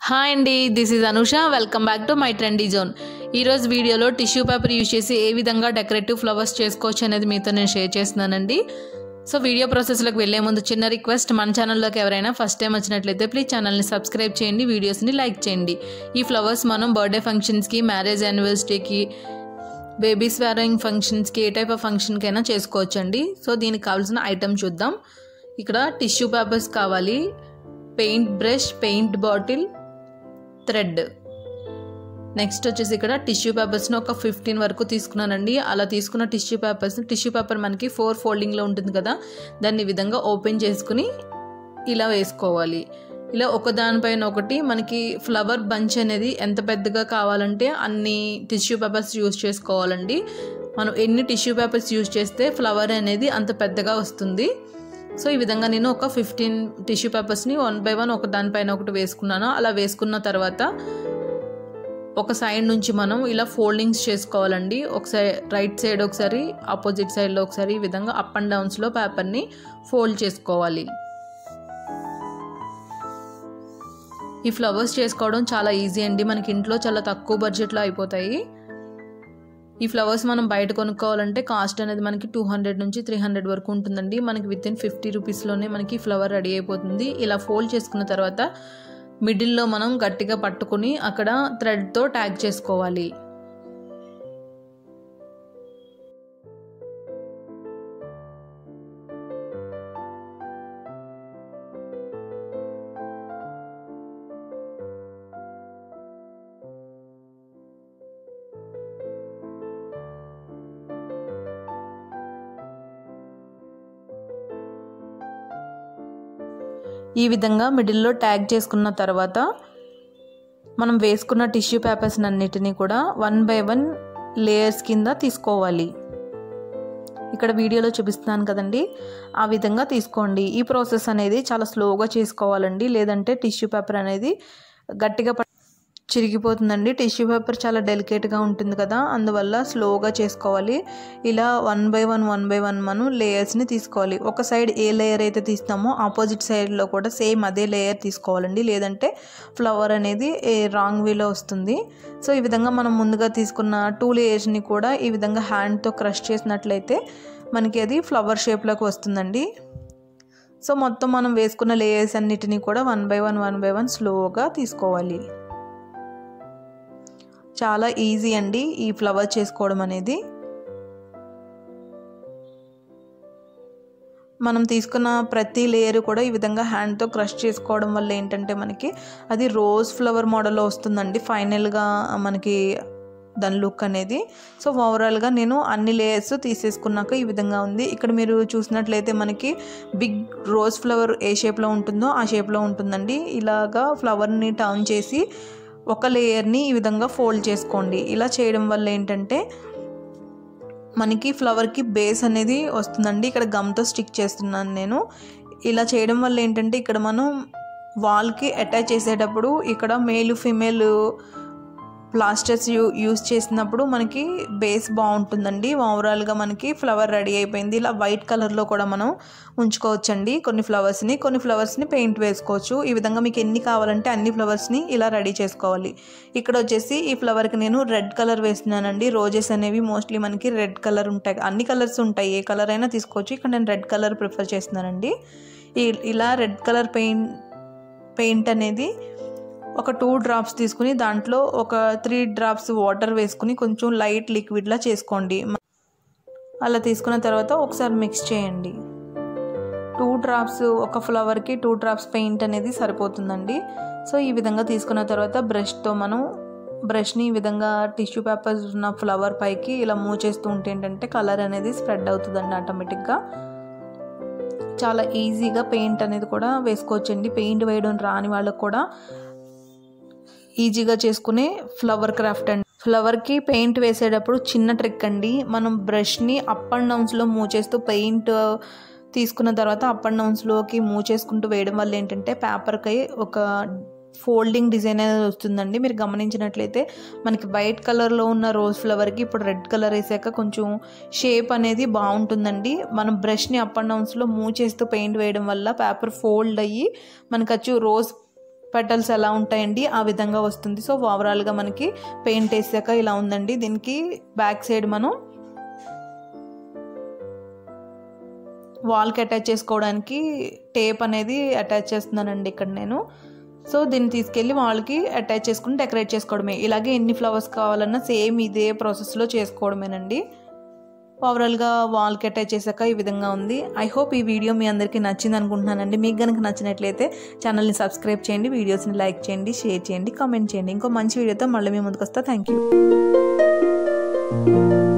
hi అండి this is Anusha welcome back to my trendy zone ఈరోజు వీడియోలో టిష్యూ పేపర్ యూజ్ చేసి ఏ విధంగా డెకరేటివ్ ఫ్లవర్స్ చేసుకోవచ్చు అనేది మీతో నేను షేర్ చేస్తున్నానండి సో వీడియో ప్రాసెస్లోకి వెళ్ళే ముందు చిన్న రిక్వెస్ట్ మన ఛానల్లోకి ఎవరైనా ఫస్ట్ టైం వచ్చినట్లయితే ప్లీజ్ ఛానల్ని సబ్స్క్రైబ్ చేయండి వీడియోస్ని లైక్ చేయండి ఈ ఫ్లవర్స్ మనం బర్త్డే ఫంక్షన్స్కి మ్యారేజ్ యానివర్సరీకి బేబీస్ వేరింగ్ ఫంక్షన్స్కి ఏ టైప్ ఆఫ్ ఫంక్షన్కైనా చేసుకోవచ్చండి సో దీనికి కావాల్సిన ఐటమ్ చూద్దాం ఇక్కడ టిష్యూ పేపర్స్ కావాలి paint brush paint bottle thread next వచ్చేసి ఇక్కడ టిష్యూ పేపర్స్ని ఒక ఫిఫ్టీన్ వరకు తీసుకున్నానండి అలా తీసుకున్న టిష్యూ పేపర్స్ టిష్యూ పేపర్ మనకి ఫోర్ ఫోల్డింగ్లో ఉంటుంది కదా దాన్ని ఈ విధంగా ఓపెన్ చేసుకుని ఇలా వేసుకోవాలి ఇలా ఒకదానిపైన ఒకటి మనకి ఫ్లవర్ బంచ్ అనేది ఎంత పెద్దగా కావాలంటే అన్ని టిష్యూ పేపర్స్ యూజ్ చేసుకోవాలండి మనం ఎన్ని టిష్యూ పేపర్స్ యూజ్ చేస్తే ఫ్లవర్ అనేది అంత పెద్దగా వస్తుంది సో ఈ విధంగా నేను ఒక ఫిఫ్టీన్ టిష్యూ పేపర్స్ని వన్ బై వన్ ఒక దానిపైన ఒకటి వేసుకున్నాను అలా వేసుకున్న తర్వాత ఒక సైడ్ నుంచి మనం ఇలా ఫోల్డింగ్స్ చేసుకోవాలండి ఒకసారి రైట్ సైడ్ ఒకసారి ఆపోజిట్ సైడ్లో ఒకసారి ఈ విధంగా అప్ అండ్ డౌన్స్లో పేపర్ని ఫోల్డ్ చేసుకోవాలి ఈ ఫ్లవర్స్ చేసుకోవడం చాలా ఈజీ అండి మనకి ఇంట్లో చాలా తక్కువ బడ్జెట్లో అయిపోతాయి ఈ ఫ్లవర్స్ మనం బయట కొనుక్కోవాలంటే కాస్ట్ అనేది మనకి టూ హండ్రెడ్ నుంచి త్రీ హండ్రెడ్ వరకు ఉంటుందండి మనకి విత్ ఇన్ ఫిఫ్టీ రూపీస్లోనే మనకి ఫ్లవర్ రెడీ అయిపోతుంది ఇలా ఫోల్డ్ చేసుకున్న తర్వాత మిడిల్లో మనం గట్టిగా పట్టుకుని అక్కడ థ్రెడ్తో ట్యాగ్ చేసుకోవాలి ఈ విధంగా మిడిల్లో ట్యాగ్ చేసుకున్న తర్వాత మనం వేసుకున్న టిష్యూ పేపర్స్ అన్నిటినీ కూడా వన్ బై వన్ లేయర్స్ కింద తీసుకోవాలి ఇక్కడ వీడియోలో చూపిస్తున్నాను కదండి ఆ విధంగా తీసుకోండి ఈ ప్రాసెస్ అనేది చాలా స్లోగా చేసుకోవాలండి లేదంటే టిష్యూ పేపర్ అనేది గట్టిగా చిరిగిపోతుందండి టిష్యూ పేపర్ చాలా డెలికేట్గా ఉంటుంది కదా అందువల్ల స్లోగా చేసుకోవాలి ఇలా one by one one by one మనం లేయర్స్ని తీసుకోవాలి ఒక సైడ్ ఏ లేయర్ అయితే తీస్తామో ఆపోజిట్ సైడ్లో కూడా సేమ్ అదే లేయర్ తీసుకోవాలండి లేదంటే ఫ్లవర్ అనేది రాంగ్ వేలో వస్తుంది సో ఈ విధంగా మనం ముందుగా తీసుకున్న టూ లేయర్స్ని కూడా ఈ విధంగా హ్యాండ్తో క్రష్ చేసినట్లయితే మనకి అది ఫ్లవర్ షేప్లోకి వస్తుందండి సో మొత్తం మనం వేసుకున్న లేయర్స్ అన్నిటినీ కూడా one by one one by one స్లోగా తీసుకోవాలి చాలా ఈజీ అండి ఈ ఫ్లవర్ చేసుకోవడం అనేది మనం తీసుకున్న ప్రతి లేయర్ కూడా ఈ విధంగా హ్యాండ్తో క్రష్ చేసుకోవడం వల్ల ఏంటంటే మనకి అది రోజ్ ఫ్లవర్ మోడల్లో వస్తుందండి ఫైనల్గా మనకి దాని లుక్ అనేది సో ఓవరాల్గా నేను అన్ని లేయర్స్ తీసేసుకున్నాక ఈ విధంగా ఉంది ఇక్కడ మీరు చూసినట్లయితే మనకి బిగ్ రోజ్ ఫ్లవర్ ఏ షేప్లో ఉంటుందో ఆ షేప్లో ఉంటుందండి ఇలాగా ఫ్లవర్ని టర్న్ చేసి ఒక లేయర్ని ఈ విధంగా ఫోల్డ్ చేసుకోండి ఇలా చేయడం వల్ల ఏంటంటే మనకి ఫ్లవర్కి బేస్ అనేది వస్తుందండి ఇక్కడ గమ్తో స్టిక్ చేస్తున్నాను నేను ఇలా చేయడం వల్ల ఏంటంటే ఇక్కడ మనం వాల్కి అటాచ్ చేసేటప్పుడు ఇక్కడ మేలు ఫిమేల్ ప్లాస్టర్స్ యూ యూస్ చేసినప్పుడు మనకి బేస్ బాగుంటుందండి ఓవరాల్గా మనకి ఫ్లవర్ రెడీ అయిపోయింది ఇలా వైట్ కలర్లో కూడా మనం ఉంచుకోవచ్చండి కొన్ని ఫ్లవర్స్ని కొన్ని ఫ్లవర్స్ని పెయింట్ వేసుకోవచ్చు ఈ విధంగా మీకు ఎన్ని కావాలంటే అన్ని ఫ్లవర్స్ని ఇలా రెడీ చేసుకోవాలి ఇక్కడ వచ్చేసి ఈ ఫ్లవర్కి నేను రెడ్ కలర్ వేస్తున్నానండి రోజెస్ అనేవి మోస్ట్లీ మనకి రెడ్ కలర్ ఉంటాయి అన్ని కలర్స్ ఉంటాయి ఏ కలర్ అయినా తీసుకోవచ్చు ఇక్కడ నేను రెడ్ కలర్ ప్రిఫర్ చేస్తున్నానండి ఇలా రెడ్ కలర్ పెయింట్ పెయింట్ అనేది ఒక టూ డ్రాప్స్ తీసుకుని దాంట్లో ఒక త్రీ డ్రాప్స్ వాటర్ వేసుకుని కొంచెం లైట్ లిక్విడ్లా చేసుకోండి అలా తీసుకున్న తర్వాత ఒకసారి మిక్స్ చేయండి టూ డ్రాప్స్ ఒక ఫ్లవర్కి టూ డ్రాప్స్ పెయింట్ అనేది సరిపోతుందండి సో ఈ విధంగా తీసుకున్న తర్వాత బ్రష్తో మనం బ్రష్ని ఈ విధంగా టిష్యూ పేపర్స్ ఉన్న ఫ్లవర్ పైకి ఇలా మూవ్ చేస్తూ ఉంటే ఏంటంటే కలర్ అనేది స్ప్రెడ్ అవుతుందండి ఆటోమేటిక్గా చాలా ఈజీగా పెయింట్ అనేది కూడా వేసుకోవచ్చండి పెయింట్ వేయడం రాని వాళ్ళకు కూడా ఈజీగా చేసుకునే ఫ్లవర్ క్రాఫ్ట్ అండి ఫ్లవర్కి పెయింట్ వేసేటప్పుడు చిన్న ట్రిక్ అండి మనం బ్రష్ని అప్ అండ్ డౌన్స్లో మూవ్ చేస్తూ పెయింట్ తీసుకున్న తర్వాత అప్ అండ్ డౌన్స్లోకి మూవ్ చేసుకుంటూ వేయడం వల్ల ఏంటంటే పేపర్కి ఒక ఫోల్డింగ్ డిజైన్ అనేది వస్తుందండి మీరు గమనించినట్లయితే మనకి వైట్ కలర్లో ఉన్న రోజ్ ఫ్లవర్కి ఇప్పుడు రెడ్ కలర్ వేసాక కొంచెం షేప్ అనేది బాగుంటుందండి మనం బ్రష్ని అప్ అండ్ డౌన్స్లో మూవ్ చేస్తూ పెయింట్ వేయడం వల్ల పేపర్ ఫోల్డ్ అయ్యి మనకు వచ్చి రోజ్ పెటల్స్ ఎలా ఉంటాయండి ఆ విధంగా వస్తుంది సో ఓవరాల్గా మనకి పెయింట్ వేసాక ఇలా ఉందండి దీనికి బ్యాక్ సైడ్ మనం వాల్కి అటాచ్ చేసుకోవడానికి టేప్ అనేది అటాచ్ చేస్తున్నానండి ఇక్కడ నేను సో దీన్ని తీసుకెళ్ళి వాళ్ళకి అటాచ్ చేసుకుని డెకరేట్ చేసుకోవడమే ఇలాగే ఎన్ని ఫ్లవర్స్ కావాలన్నా సేమ్ ఇదే ప్రాసెస్లో చేసుకోవడమేనండి ఓవరాల్గా వాల్కి అటాచ్ చేశాక ఈ విధంగా ఉంది ఐ హోప్ ఈ వీడియో మీ అందరికీ నచ్చింది అనుకుంటున్నానండి మీకు కనుక నచ్చినట్లయితే ఛానల్ని సబ్స్క్రైబ్ చేయండి వీడియోస్ని లైక్ చేయండి షేర్ చేయండి కామెంట్ చేయండి ఇంకో మంచి వీడియోతో మళ్ళీ మీ ముందుకు వస్తా థ్యాంక్ యూ